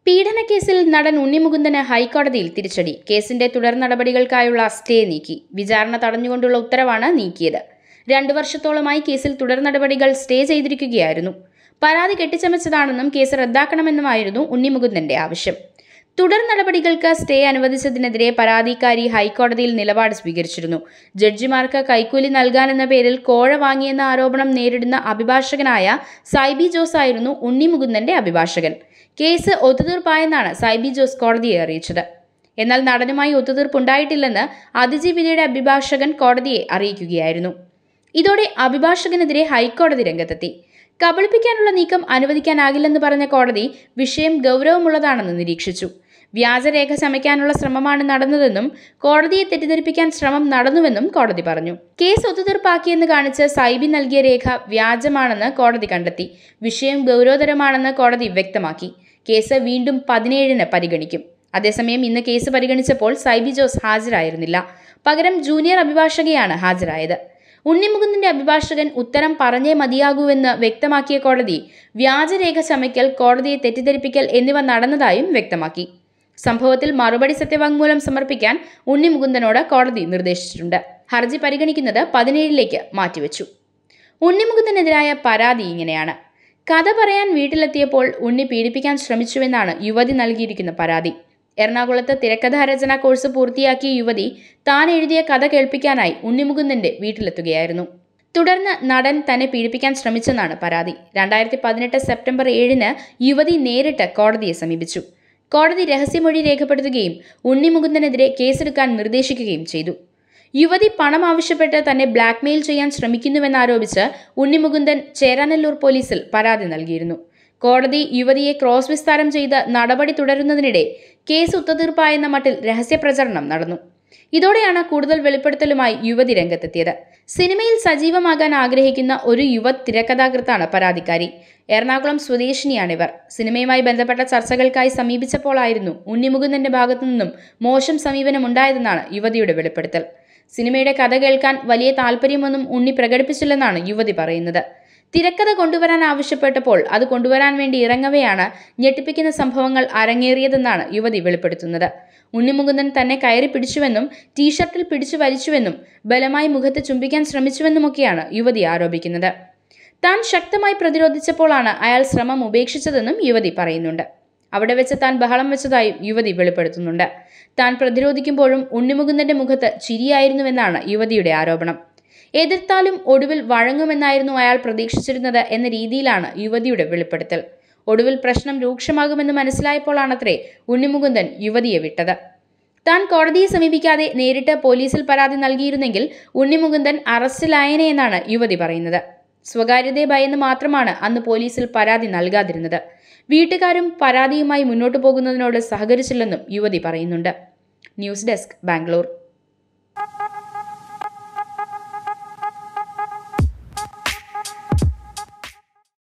പീഡനക്കേസിൽ നടൻ ഉണ്ണിമുകുന്ദന് ഹൈക്കോടതിയിൽ തിരിച്ചടി കേസിന്റെ തുടർ നടപടികൾക്കായുള്ള സ്റ്റേ നീക്കി വിചാരണ തടഞ്ഞുകൊണ്ടുള്ള ഉത്തരവാണ് നീക്കിയത് രണ്ടു വർഷത്തോളമായി കേസിൽ തുടർ നടപടികൾ സ്റ്റേ ചെയ്തിരിക്കുകയായിരുന്നു പരാതി കെട്ടിച്ചമച്ചതാണെന്നും കേസ് റദ്ദാക്കണമെന്നുമായിരുന്നു ഉണ്ണിമുകുന്ദന്റെ ആവശ്യം തുടർ നടപടികൾക്ക് സ്റ്റേ അനുവദിച്ചതിനെതിരെ പരാതിക്കാരി ഹൈക്കോടതിയിൽ നിലപാട് സ്വീകരിച്ചിരുന്നു ജഡ്ജിമാർക്ക് കൈക്കൂലി നൽകാനെന്ന പേരിൽ കോഴ വാങ്ങിയെന്ന ആരോപണം നേരിടുന്ന അഭിഭാഷകനായ സൈബി ജോസ് ആയിരുന്നു ഉണ്ണിമുകുന്ദന്റെ അഭിഭാഷകൻ കേസ് ഒത്തുതീർപ്പായെന്നാണ് സൈബി ജോസ് കോടതിയെ അറിയിച്ചത് എന്നാൽ നടനുമായി ഒത്തുതീർപ്പുണ്ടായിട്ടില്ലെന്ന് അതിജീവിതയുടെ അഭിഭാഷകൻ കോടതിയെ അറിയിക്കുകയായിരുന്നു ഇതോടെ അഭിഭാഷകനെതിരെ ഹൈക്കോടതി രംഗത്തെത്തി കബളിപ്പിക്കാനുള്ള നീക്കം അനുവദിക്കാനാകില്ലെന്ന് പറഞ്ഞ കോടതി വിഷയം ഗൗരവമുള്ളതാണെന്ന് നിരീക്ഷിച്ചു വ്യാജരേഖ ചമയ്ക്കാനുള്ള ശ്രമമാണ് നടന്നതെന്നും കോടതിയെ തെറ്റിദ്ധരിപ്പിക്കാൻ ശ്രമം നടന്നുവെന്നും കോടതി പറഞ്ഞു കേസ് ഒത്തുതീർപ്പാക്കിയെന്ന് കാണിച്ച് സൈബി നൽകിയ രേഖ വ്യാജമാണെന്ന് കോടതി കണ്ടെത്തി വിഷയം ഗൗരവതരമാണെന്ന് കോടതി വ്യക്തമാക്കി കേസ് വീണ്ടും പതിനേഴിന് പരിഗണിക്കും അതേസമയം ഇന്ന് കേസ് പരിഗണിച്ചപ്പോൾ സൈബി ജോസ് ഹാജരായിരുന്നില്ല പകരം ജൂനിയർ അഭിഭാഷകയാണ് ഹാജരായത് ഉണ്ണിമുകുന്ദന്റെ അഭിഭാഷകൻ ഉത്തരം പറഞ്ഞേ മതിയാകൂവെന്ന് വ്യക്തമാക്കിയ കോടതി വ്യാജരേഖ ചമയ്ക്കൽ കോടതിയെ തെറ്റിദ്ധരിപ്പിക്കൽ എന്നിവ നടന്നതായും വ്യക്തമാക്കി സംഭവത്തിൽ മറുപടി സത്യവാങ്മൂലം സമർപ്പിക്കാൻ ഉണ്ണിമുകുന്ദനോട് കോടതി നിർദ്ദേശിച്ചിട്ടുണ്ട് ഹർജി പരിഗണിക്കുന്നത് പതിനേഴിലേക്ക് മാറ്റിവെച്ചു ഉണ്ണിമുകുന്ദനെതിരായ പരാതി ഇങ്ങനെയാണ് കഥ പറയാൻ വീട്ടിലെത്തിയപ്പോൾ ഉണ്ണി പീഡിപ്പിക്കാൻ ശ്രമിച്ചുവെന്നാണ് യുവതി നൽകിയിരിക്കുന്ന പരാതി എറണാകുളത്ത് തിരക്കഥാരചന കോഴ്സ് പൂർത്തിയാക്കിയ യുവതി താൻ എഴുതിയ കഥ കേൾപ്പിക്കാനായി ഉണ്ണിമുകുന്ദന്റെ വീട്ടിലെത്തുകയായിരുന്നു തുടർന്ന് നടൻ തന്നെ പീഡിപ്പിക്കാൻ ശ്രമിച്ചെന്നാണ് പരാതി രണ്ടായിരത്തി പതിനെട്ട് സെപ്റ്റംബർ ഏഴിന് യുവതി നേരിട്ട് കോടതിയെ സമീപിച്ചു കോടതി രഹസ്യമൊഴി രേഖപ്പെടുത്തുകയും ഉണ്ണിമുകുന്ദനെതിരെ കേസെടുക്കാൻ നിർദ്ദേശിക്കുകയും ചെയ്തു യുവതി പണം ആവശ്യപ്പെട്ട് തന്നെ ബ്ലാക്ക്മെയിൽ ചെയ്യാൻ ശ്രമിക്കുന്നുവെന്നാരോപിച്ച് ഉണ്ണിമുകുന്ദൻ ചേരാനല്ലൂർ പോലീസിൽ പരാതി നൽകിയിരുന്നു കോടതി യുവതിയെ ക്രോസ് വിസ്താരം ചെയ്ത് നടപടി തുടരുന്നതിനിടെ കേസ് ഒത്തുതീർപ്പായെന്ന മട്ടിൽ രഹസ്യപ്രചരണം നടന്നു ഇതോടെയാണ് കൂടുതൽ വെളിപ്പെടുത്തലുമായി യുവതി രംഗത്തെത്തിയത് സിനിമയിൽ സജീവമാകാൻ ആഗ്രഹിക്കുന്ന ഒരു യുവ തിരക്കഥാകൃത്താണ് പരാതിക്കാരി എറണാകുളം സ്വദേശിനിയാണിവർ സിനിമയുമായി ബന്ധപ്പെട്ട ചർച്ചകൾക്കായി സമീപിച്ചപ്പോഴായിരുന്നു ഉണ്ണിമുകുന്ദന്റെ ഭാഗത്തു നിന്നും മോശം സമീപനമുണ്ടായതെന്നാണ് യുവതിയുടെ വെളിപ്പെടുത്തൽ സിനിമയുടെ കഥ കേൾക്കാൻ വലിയ താല്പര്യമൊന്നും ഉണ്ണി പ്രകടിപ്പിച്ചില്ലെന്നാണ് യുവതി പറയുന്നത് തിരക്കഥ കൊണ്ടുവരാൻ ആവശ്യപ്പെട്ടപ്പോൾ അത് കൊണ്ടുവരാൻ വേണ്ടി ഇറങ്ങവെയാണ് ഞെട്ടിപ്പിക്കുന്ന സംഭവങ്ങൾ അരങ്ങേറിയതെന്നാണ് യുവതി വെളിപ്പെടുത്തുന്നത് ഉണ്ണിമുകുന്ദൻ തന്നെ കയറി പിടിച്ചുവെന്നും ടീഷർട്ടിൽ പിടിച്ചു വലിച്ചുവെന്നും ബലമായി മുഖത്ത് ചുംബിക്കാൻ ശ്രമിച്ചുവെന്നുമൊക്കെയാണ് യുവതി ആരോപിക്കുന്നത് താൻ ശക്തമായി പ്രതിരോധിച്ചപ്പോഴാണ് അയാൾ ശ്രമം ഉപേക്ഷിച്ചതെന്നും യുവതി പറയുന്നുണ്ട് അവിടെ വെച്ച് താൻ ബഹളം വെച്ചതായും യുവതി വെളിപ്പെടുത്തുന്നുണ്ട് താൻ പ്രതിരോധിക്കുമ്പോഴും ഉണ്ണിമുകുന്ദന്റെ മുഖത്ത് ചിരിയായിരുന്നുവെന്നാണ് യുവതിയുടെ ആരോപണം എതിർത്താലും ഒടുവിൽ വഴങ്ങുമെന്നായിരുന്നു അയാൾ പ്രതീക്ഷിച്ചിരുന്നത് എന്ന രീതിയിലാണ് യുവതിയുടെ വെളിപ്പെടുത്തൽ ഒടുവിൽ പ്രശ്നം രൂക്ഷമാകുമെന്ന് മനസ്സിലായപ്പോഴാണത്രേ ഉണ്ണിമുകുന്ദൻ യുവതിയെ വിട്ടത് താൻ കോടതിയെ സമീപിക്കാതെ നേരിട്ട് പോലീസിൽ പരാതി നൽകിയിരുന്നെങ്കിൽ ഉണ്ണിമുകുന്ദൻ അറസ്റ്റിലായനെ എന്നാണ് യുവതി പറയുന്നത് സ്വകാര്യതയെ ഭയന്ന് മാത്രമാണ് അന്ന് പോലീസിൽ പരാതി നൽകാതിരുന്നത് വീട്ടുകാരും പരാതിയുമായി മുന്നോട്ടു പോകുന്നതിനോട് സഹകരിച്ചില്ലെന്നും യുവതി പറയുന്നുണ്ട് ന്യൂസ് ഡെസ്ക് ബാംഗ്ലൂർ